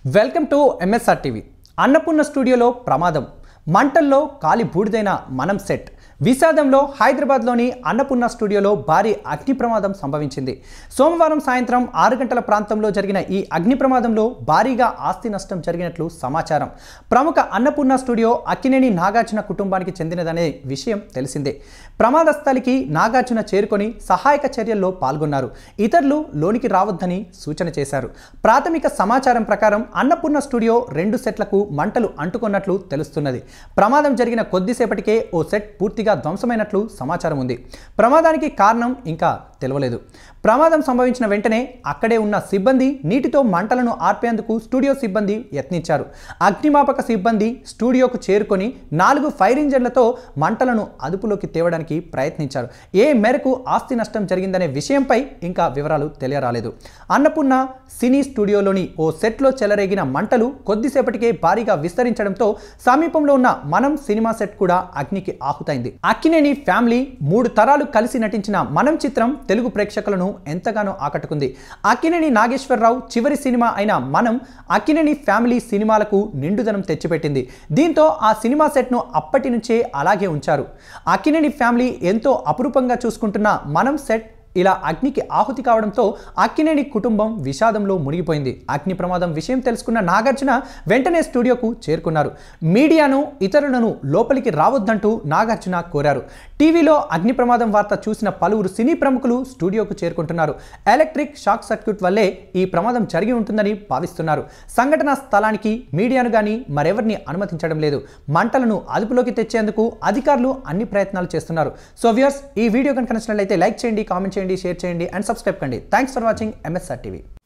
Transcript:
welcome to MSR TV Annapurna స్టూడియోలో ప్రమాదం మంటల్లో కాలి బూడిదైన మనం సెట్ విషాదంలో హైదరాబాద్లోని అన్నపూర్ణ స్టూడియోలో భారీ అగ్ని ప్రమాదం సంభవించింది సోమవారం సాయంత్రం ఆరు గంటల ప్రాంతంలో జరిగిన ఈ అగ్ని ప్రమాదంలో భారీగా ఆస్తి నష్టం జరిగినట్లు సమాచారం ప్రముఖ అన్నపూర్ణ స్టూడియో అక్కినేని నాగార్జున కుటుంబానికి చెందినదనే విషయం తెలిసిందే ప్రమాద స్థలికి నాగార్జున చేరుకొని సహాయక చర్యల్లో పాల్గొన్నారు ఇతరులు లోనికి రావద్దని సూచన చేశారు ప్రాథమిక సమాచారం ప్రకారం అన్నపూర్ణ స్టూడియో రెండు సెట్లకు మంటలు అంటుకున్నట్లు తెలుస్తున్నది ప్రమాదం జరిగిన కొద్దిసేపటికే ఓ సెట్ పూర్తిగా ధ్వంసమైనట్లు సమాచారం ఉంది ప్రమాదానికి కారణం ఇంకా తెలవలేదు ప్రమాదం సంభవించిన వెంటనే అక్కడే ఉన్న సిబ్బంది నీటితో మంటలను ఆర్పేందుకు స్టూడియో సిబ్బంది యత్నించారు అగ్నిమాపక సిబ్బంది స్టూడియోకు చేరుకొని నాలుగు ఫైర్ ఇంజన్లతో మంటలను అదుపులోకి తేవడానికి ప్రయత్నించారు ఏ మేరకు ఆస్తి నష్టం జరిగిందనే విషయంపై ఇంకా వివరాలు తెలియరాలేదు అన్నపూర్ణ సినీ స్టూడియోలోని ఓ సెట్లో చెలరేగిన మంటలు కొద్దిసేపటికే భారీగా విస్తరించడంతో సమీపంలో ఉన్న మనం సినిమా సెట్ కూడా అగ్నికి ఆహుతైంది అక్కినేని ఫ్యామిలీ మూడు తరాలు కలిసి నటించిన మనం చిత్రం తెలుగు ప్రేక్షకులను ఎంతగానో ఆకట్టుకుంది అక్కినేని నాగేశ్వరరావు చివరి సినిమా అయిన మనం అక్కినేని ఫ్యామిలీ సినిమాలకు నిండుదనం తెచ్చిపెట్టింది దీంతో ఆ సినిమా సెట్ను అప్పటి నుంచే అలాగే ఉంచారు అక్కినేని ఫ్యామిలీ ఎంతో అపురూపంగా చూసుకుంటున్న మనం సెట్ ఇలా అగ్నికి ఆహుతి కావడంతో అక్కినేని కుటుంబం విషాదంలో మునిగిపోయింది అగ్ని ప్రమాదం విషయం తెలుసుకున్న నాగార్జున వెంటనే స్టూడియోకు చేరుకున్నారు మీడియాను ఇతరులను లోపలికి రావద్దంటూ నాగార్జున కోరారు టీవీలో అగ్ని ప్రమాదం వార్త చూసిన పలువురు సినీ ప్రముఖులు స్టూడియోకు చేరుకుంటున్నారు ఎలక్ట్రిక్ షాక్ సర్క్యూట్ వల్లే ఈ ప్రమాదం జరిగి ఉంటుందని భావిస్తున్నారు సంఘటనా స్థలానికి మీడియాను కానీ మరెవరిని అనుమతించడం లేదు మంటలను అదుపులోకి తెచ్చేందుకు అధికారులు అన్ని ప్రయత్నాలు చేస్తున్నారు సో వ్యూయర్స్ ఈ వీడియో కనుక నచ్చినట్లయితే లైక్ చేయండి కామెంట్ చేయండి షేర్ చేయండి అండ్ సబ్స్క్రైబ్ కండి thanks for watching MSR TV